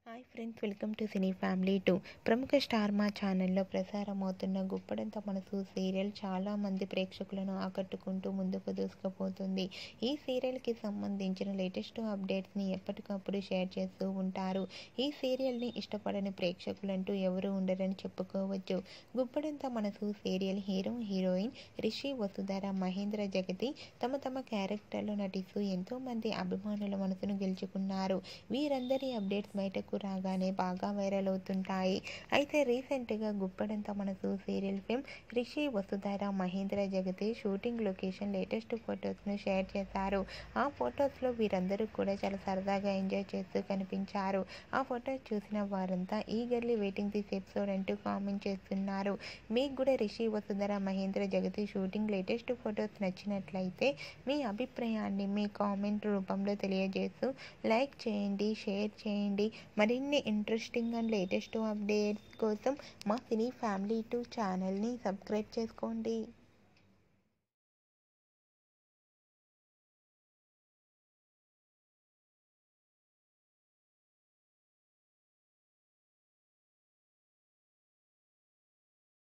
hi friends welcome to cine family two ప్రముఖ star Maa ఛానల్లో ప్రసారం అవుతున్న గుప్పడంత మనసు సీరియల్ చాలామంది ప్రేక్షకులను ఆకట్టుకుంటూ ముందుకు దూసుకుపోతుంది ఈ సీరియల్కి సంబంధించిన లేటెస్ట్ అప్డేట్స్ని ఎప్పటికప్పుడు షేర్ చేస్తూ ఉంటారు ఈ సీరియల్ని ఇష్టపడని ప్రేక్షకులంటూ ఎవరు ఉండరని చెప్పుకోవచ్చు Guppedantha Manasu serial hero heroine Rishi Vasudhara Mahendra Jagathi తమ తమ క్యారెక్టర్లో నటిస్తూ ఎంతోమంది అభిమానుల మనసును గెలుచుకున్నారు వీరందరి అప్డేట్స్ బయటకు రాగానే బాగా వైరల్ అవుతుంటాయి అయితే రీసెంట్గా Guppedantha Manasu serial film Rishi Vasudhara Mahendra Jagathi shooting location latest ఫొటోస్ను షేర్ చేశారు ఆ ఫొటోస్లో వీరందరూ కూడా చాలా సరదాగా ఎంజాయ్ చేస్తూ కనిపించారు ఆ ఫొటోస్ చూసిన వారంతా ఈగర్లీ వెయిటింగ్ దిస్ ఎపిసోడ్ అంటూ కామెంట్ చేస్తున్నారు మీకు కూడా Rishi Vasudhara Mahendra Jagathi shooting latest photos నచ్చినట్లయితే మీ అభిప్రాయాన్ని మీ కామెంట్ రూపంలో తెలియజేస్తూ లైక్ చేయండి షేర్ చేయండి మరిన్ని ఇంట్రెస్టింగ్ అండ్ లేటెస్ట్ అప్డేట్స్ కోసం మా సినీ ఫ్యామిలీ టూ ఛానల్ని సబ్స్క్రైబ్ చేసుకోండి